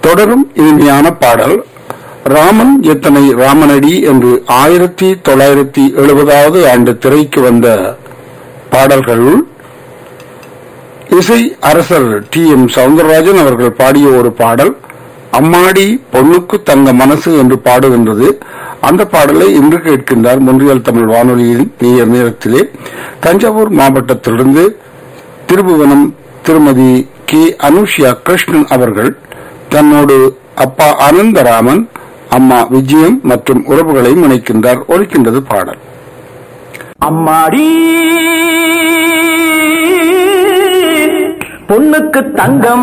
தொடரும் இனிமையான பாடல் ராமன் எத்தனை ராமனடி என்று ஆயிரத்தி தொள்ளாயிரத்தி எழுபதாவது ஆண்டு திரைக்கு வந்த பாடல்களுள் இசை அரசர் டி எம் சவுந்தரராஜன் அவர்கள் பாடிய ஒரு பாடல் அம்மாடி பொண்ணுக்கு தங்க மனசு என்று பாடுகின்றது அந்த பாடலை இன்று கேட்கின்றார் முன்றியல் தமிழ் வானொலியின் நேயர் நேரத்திலே தஞ்சாவூர் மாவட்டத்திலிருந்து திருபுவனம் திருமதி கே அனுஷியா கிருஷ்ணன் அவர்கள் தன்னோடு அப்பா அனந்தராமன் அம்மா விஜயம் மற்றும் உறவுகளை முனைக்கின்றார் ஒழிக்கின்றது பாடல் அம்மாடி பொண்ணுக்கு தங்கம்